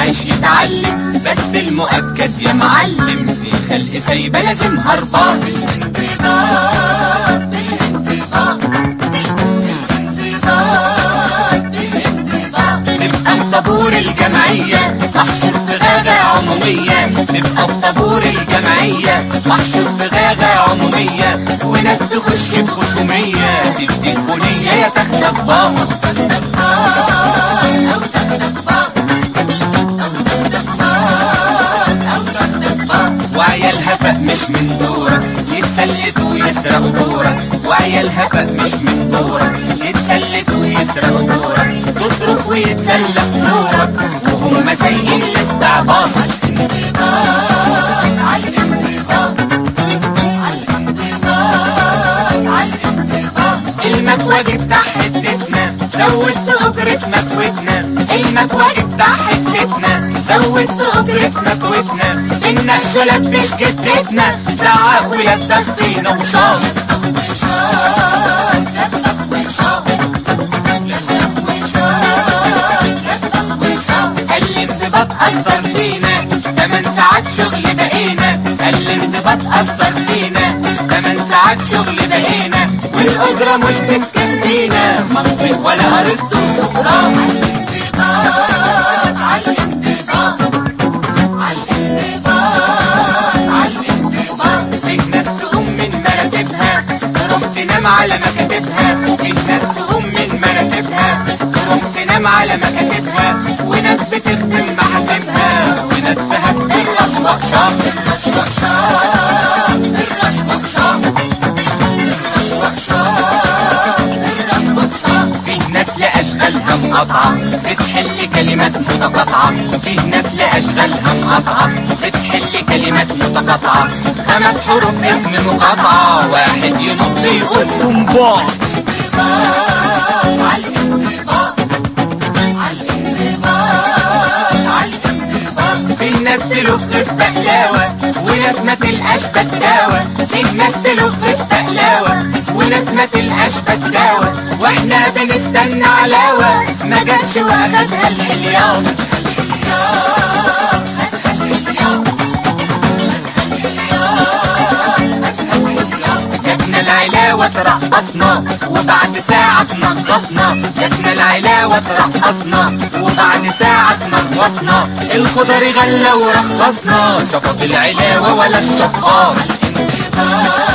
يعيش يتعلم بس المؤكد يا معلم دي خلق سايبة لازم هربان بالانضباط بالانضباط بالانضباط بالانضباط نبقى في طابور الجمعية محشور في غاغة عمومية نبقى في طابور الجمعية محشور في غاغة عمومية وناس تخش بخشومية تديك بنية يا تاخدك بابا تاخدك بار أو تاخدك بار أو تاخدك بار أو تاخدك بار وعيالها فاق مش من دورك يتسلتوا ويسرقوا دورك وعيالها فاق مش من دورك يتسلتوا ويسرقوا دورك تصرف ويتسلق دورك وهم سايقين الاستعباط الانضباط على الانضباط على الانضباط على الانضباط المكواجي بتاع حتتنا زود في أجرة مكوتنا المكواجي بتاع حتتنا زود في أجرة مكوتنا النقشة لبش جدتنا زعق ولبخ فينا وشاط وشاط لفلف وشاط لفلف وشاط لفلف وشاط قال الانضباط أثر فينا تمن ساعات شغل بقينا قال الانضباط أثر فينا تمن ساعات شغل بقينا والأجرة مش بتكفينا منطق ولا أرسطو سكران الانضباط على الانضباط على الانضباط على الانضباط فيه ناس تقوم من مراتبها تروح تنام على مكاتبها فيه ناس تقوم من مراتبها تروح تنام على مكاتبها وناس بتخدم محاسبها وناس تهد الرشوة شاط الرشوة شاط الرشوة شاط الرشوة شاط الرشوة شاط فيه ناس لأشغالها مقاطعة بتحل كلمات متقاطعة فيه ناس لأشغالها مقاطعة بتحل كلمات متقاطعة خمس حروف اسم مقاطعة واحد ينط يقول صنباط الانضباط على الانضباط على الانضباط على الانضباط في ناس تلف في بقلاوة وناس ما تلقاش بتاوة في ناس تلف في بقلاوة وناس ما تلقاش بتاوة واحنا بنستنى علاوة ما جاتش واخدها الهلياط جاتنا العلاوة ترقصنا وبعد ساعة تنقصنا جاتنا العلاوة ترقصنا وبعد ساعة تنقصنا الخضر غلى ورخصنا شفط العلاوة ولا الشفاط الانضباط